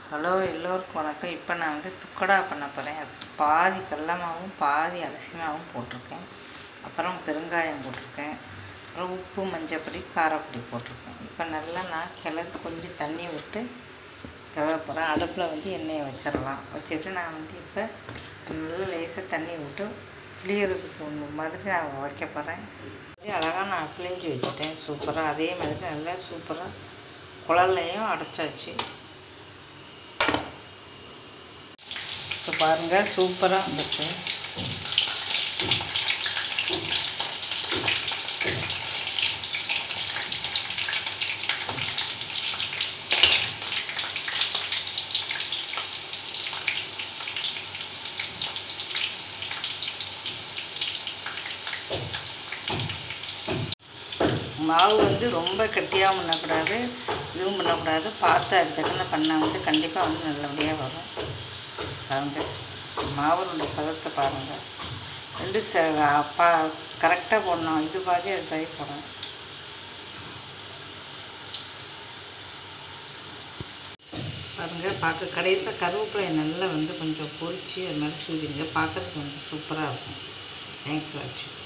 hello எல்லோருக்கும் வணக்கம் இப்போ நான் வந்து துக்கடா பண்ண போகிறேன் பாதி கடல மாவும் பாதி அரிசி மாவும் போட்டிருக்கேன் அப்புறம் பெருங்காயம் போட்டிருக்கேன் அப்புறம் உப்பு மஞ்சப்பொடி காரப்பொடி போட்டிருக்கேன் இப்போ நல்லா நான் கிளறி கொஞ்சம் தண்ணி விட்டு கிளற போகிறேன் அடுப்பில் வந்து எண்ணெயை வச்சிடலாம் வச்சுட்டு நான் வந்து இப்போ நல்லா லேசாக தண்ணி விட்டு புளியறதுக்கு ஒன்று மாதிரி நான் வைக்க போகிறேன் அழகாக நான் பிழிஞ்சு வச்சுட்டேன் சூப்பராக அதே மாதிரி நல்லா சூப்பராக குழல்லையும் அடைச்சாச்சு இப்போ பாருங்கள் சூப்பராக வந்துச்சு மாவு வந்து ரொம்ப கெட்டியாகவும் பண்ணக்கூடாது இதுவும் பண்ணக்கூடாது பார்த்து அது தகுந்த பண்ணால் வந்து கண்டிப்பாக வந்து நல்லபடியாக வரும் பாருங்கள் மாவுனுடைய பதத்தை பாருங்கள் ரெண்டு ச பா கரெக்டாக போடணும் இது பாதி அது பாதி போடணும் பாருங்கள் பார்க்க கடைசியாக கருவேப்பிலை நல்லா வந்து கொஞ்சம் பொரித்து அது மாதிரி சூதிங்க பார்க்கறதுக்கு வந்து சூப்பராக இருக்கும் தேங்க்ஸ் வாட்சிங்